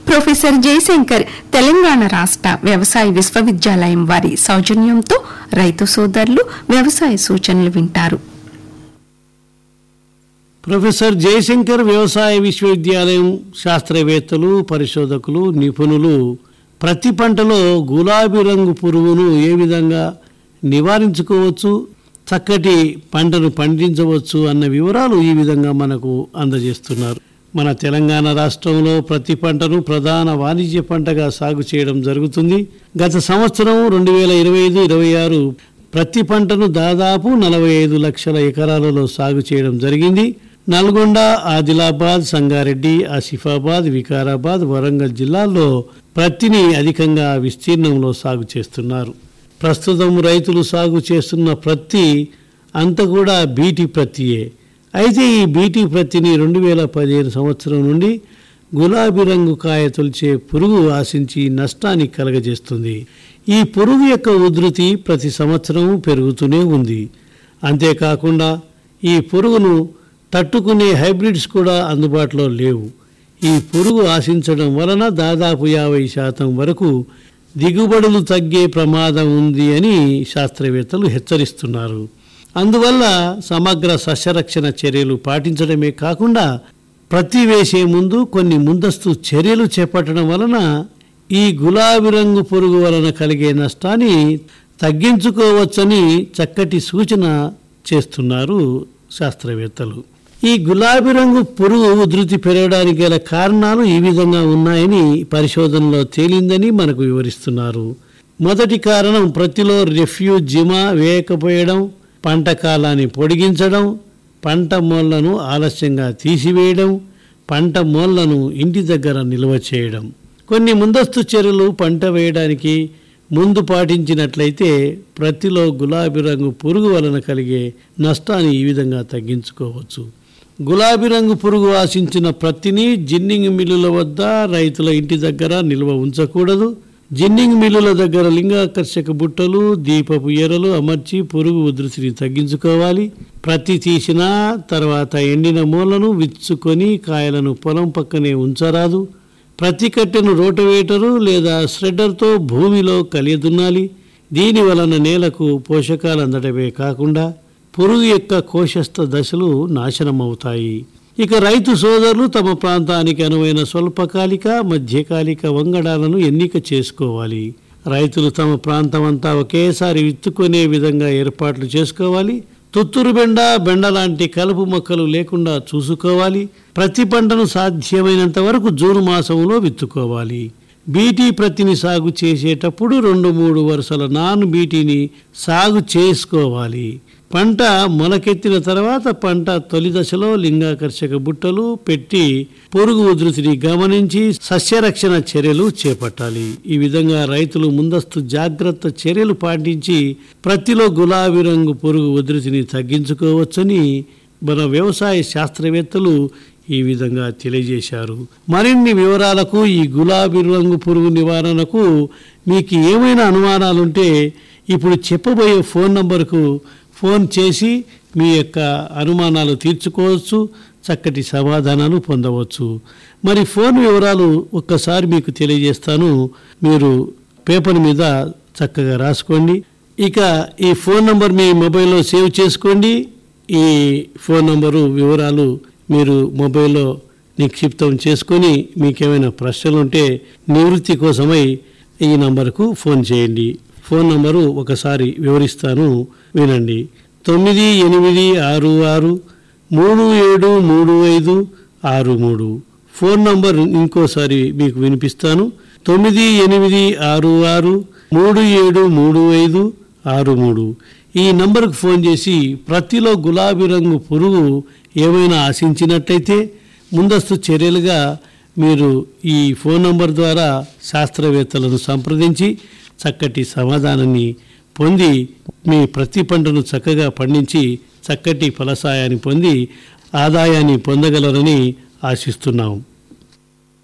professor Jayashankar Telangana రాష్ట్ర వ్యవసాయ విశ్వవిద్యాలయం వారి సౌజన్యంతో రైతు సోదరులు వ్యవసాయ సూచనలు వింటారు ప్రొఫెసర్ జయశంకర్ వ్యవసాయ విశ్వవిద్యాలయం శాస్త్రవేత్తలు పరిశోధకులు నిపుణులు ప్రతి పంటలో గులాబీ రంగు పురుగును ఏ విధంగా నివారించుకోవచ్చు చక్కటి పంటను పండించవచ్చు అన్న వివరాలు ఈ విధంగా మనకు అందజేస్తున్నారు మన తెలంగాణ రాష్ట్రంలో ప్రతి పంటను ప్రధాన వాణిజ్య పంటగా సాగు చేయడం జరుగుతుంది గత సంవత్సరం రెండు వేల ఇరవై ఐదు ఇరవై ఆరు ప్రతి పంటను దాదాపు నలభై ఐదు లక్షల ఎకరాలలో సాగు చేయడం జరిగింది నల్గొండ ఆదిలాబాద్ సంగారెడ్డి ఆసిఫాబాద్ వికారాబాద్ వరంగల్ జిల్లాల్లో ప్రత్తిని అధికంగా విస్తీర్ణంలో సాగు చేస్తున్నారు ప్రస్తుతం రైతులు సాగు చేస్తున్న ప్రత్తి అంత కూడా బీటీ ప్రత్తియే అయితే ఈ బీటీ ప్రత్తిని రెండు వేల పదిహేను సంవత్సరం నుండి గులాబీ రంగు కాయ తొలిచే పురుగు ఆశించి నష్టాన్ని కలగజేస్తుంది ఈ పురుగు యొక్క ఉధృతి ప్రతి సంవత్సరం పెరుగుతూనే ఉంది అంతేకాకుండా ఈ పురుగును తట్టుకునే హైబ్రిడ్స్ కూడా అందుబాటులో లేవు ఈ పురుగు ఆశించడం వలన దాదాపు యాభై శాతం వరకు దిగుబడులు తగ్గే ప్రమాదం ఉంది అని శాస్త్రవేత్తలు హెచ్చరిస్తున్నారు అందువల్ల సమగ్ర సస్యరక్షణ చర్యలు పాటించడమే కాకుండా ప్రతి వేసే ముందు కొన్ని ముందస్తు చర్యలు చేపట్టడం వలన ఈ గులాబీ రంగు పురుగు వలన కలిగే నష్టాన్ని తగ్గించుకోవచ్చని చక్కటి సూచన చేస్తున్నారు శాస్త్రవేత్తలు ఈ గులాబీ రంగు పురుగు ఉధృతి పెరగడానికి గల కారణాలు ఈ విధంగా ఉన్నాయని పరిశోధనలో తేలిందని మనకు వివరిస్తున్నారు మొదటి కారణం ప్రతిలో రెఫ్యూజ్ జిమా వేయకపోయడం పంట కాలాన్ని పొడిగించడం పంట మొళ్లను ఆలస్యంగా తీసివేయడం పంట మొళ్లను ఇంటి దగ్గర నిల్వ చేయడం కొన్ని ముందస్తు చర్యలు పంట వేయడానికి ముందు పాటించినట్లయితే ప్రతిలో గులాబీ రంగు పురుగు వలన కలిగే నష్టాన్ని ఈ విధంగా తగ్గించుకోవచ్చు గులాబీ రంగు పురుగు ఆశించిన ప్రతిని జిన్నింగ్ మిల్లుల వద్ద రైతుల ఇంటి దగ్గర నిల్వ ఉంచకూడదు జిన్నింగ్ మిల్లుల దగ్గర లింగాకర్షక బుట్టలు దీపపు ఎరలు అమర్చి పురుగు ఉధృతిని తగ్గించుకోవాలి ప్రతి తీసిన తర్వాత ఎండిన మూలను విచ్చుకొని కాయలను పొలం పక్కనే ఉంచరాదు ప్రతి కట్టెను రోటవేటరు లేదా శ్రెడ్డర్తో భూమిలో కలియదున్నాలి దీని వలన నేలకు పోషకాలు అందడమే కాకుండా పురుగు యొక్క కోశస్థ దశలు నాశనమవుతాయి ఇక రైతు సోదరులు తమ ప్రాంతానికి అనువైన స్వల్పకాలిక మధ్యకాలిక వంగడాలను ఎన్నిక చేసుకోవాలి రైతులు తమ ప్రాంతం అంతా ఒకేసారి విత్తుకునే విధంగా ఏర్పాట్లు చేసుకోవాలి తుత్తురు బెండ బెండ లాంటి కలుపు మొక్కలు లేకుండా చూసుకోవాలి ప్రతి పంటను సాధ్యమైనంత వరకు జూన్ మాసంలో విత్తుకోవాలి బీటీ ప్రతిని సాగు చేసేటప్పుడు రెండు మూడు వరుసల నాన్ బీటీని సాగు చేసుకోవాలి పంట మొలకెత్తిన తర్వాత పంట తొలి దశలో లింగాకర్షక బుట్టలు పెట్టి పురుగు ఉధృతిని గమనించి సస్యరక్షణ చర్యలు చేపట్టాలి ఈ విధంగా రైతులు ముందస్తు జాగ్రత్త చర్యలు పాటించి ప్రతిలో గులాబీ రంగు పురుగు ఉధృతిని తగ్గించుకోవచ్చని మన వ్యవసాయ శాస్త్రవేత్తలు ఈ విధంగా తెలియజేశారు మరిన్ని వివరాలకు ఈ గులాబీ రంగు పురుగు నివారణకు మీకు ఏమైనా అనుమానాలుంటే ఇప్పుడు చెప్పబోయే ఫోన్ నంబర్కు ఫోన్ చేసి మీ యొక్క అనుమానాలు తీర్చుకోవచ్చు చక్కటి సమాధానాలు పొందవచ్చు మరి ఫోన్ వివరాలు ఒక్కసారి మీకు తెలియజేస్తాను మీరు పేపర్ మీద చక్కగా రాసుకోండి ఇక ఈ ఫోన్ నంబర్ మీ మొబైల్లో సేవ్ చేసుకోండి ఈ ఫోన్ నంబరు వివరాలు మీరు మొబైల్లో నిక్షిప్తం చేసుకొని మీకేమైనా ప్రశ్నలు ఉంటే నివృత్తి కోసమై ఈ నంబర్కు ఫోన్ చేయండి ఫోన్ నంబరు ఒకసారి వివరిస్తాను వినండి తొమ్మిది ఎనిమిది ఆరు ఆరు మూడు ఏడు మూడు ఐదు ఆరు మూడు ఫోన్ నంబర్ ఇంకోసారి మీకు వినిపిస్తాను తొమ్మిది ఎనిమిది ఆరు ఆరు మూడు ఏడు మూడు ఐదు ఆరు మూడు ఈ నంబర్కు ఫోన్ చేసి ప్రతిలో గులాబీ రంగు పురుగు ఏమైనా ఆశించినట్లయితే ముందస్తు చర్యలుగా మీరు ఈ ఫోన్ నంబర్ ద్వారా శాస్త్రవేత్తలను సంప్రదించి చక్కటి సమాధానాన్ని పొంది మీ ప్రతి పంటను చక్కగా పండించి చక్కటి ఫలసాయాన్ని పొంది ఆదాయాన్ని పొందగలరని ఆశిస్తున్నాం